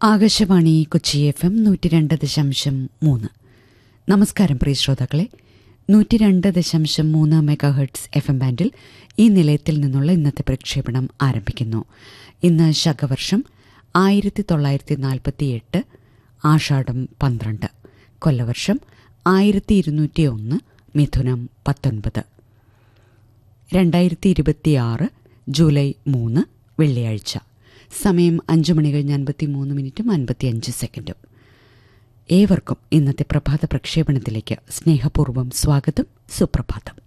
Akashvani Kochi F M നൂറ്റി രണ്ട് ദശാംശം മൂന്ന് നമസ്കാരം പ്രിയ ശ്രോതാക്കളെ നൂറ്റി രണ്ട് ദശാംശം മൂന്ന് മെഗാ ഹെർട്സ് എഫ് എം ബാൻഡിൽ ഈ നിലയത്തിൽ നിന്നുള്ള ഇന്നത്തെ പ്രക്ഷേപണം ആരംഭിക്കുന്നു ഇന്ന് ശകവർഷം ആയിരത്തി തൊള്ളായിരത്തി നാൽപ്പത്തി എട്ട് ആഷാഢം പന്ത്രണ്ട് കൊല്ലവർഷം ആയിരത്തി ഇരുന്നൂറ്റി ഒന്ന് മിഥുനം പത്തൊൻപത് രണ്ടായിരത്തി ഇരുപത്തിയാറ് ജൂലൈ മൂന്ന് വെള്ളിയാഴ്ച സമയം അഞ്ചു മണി കഴിഞ്ഞ് അൻപത്തി മൂന്ന് മിനിറ്റും അൻപത്തിയഞ്ച് സെക്കൻഡും ഏവർക്കും ഇന്നത്തെ പ്രഭാത പ്രക്ഷേപണത്തിലേക്ക് സ്നേഹപൂർവ്വം സ്വാഗതം സുപ്രഭാതം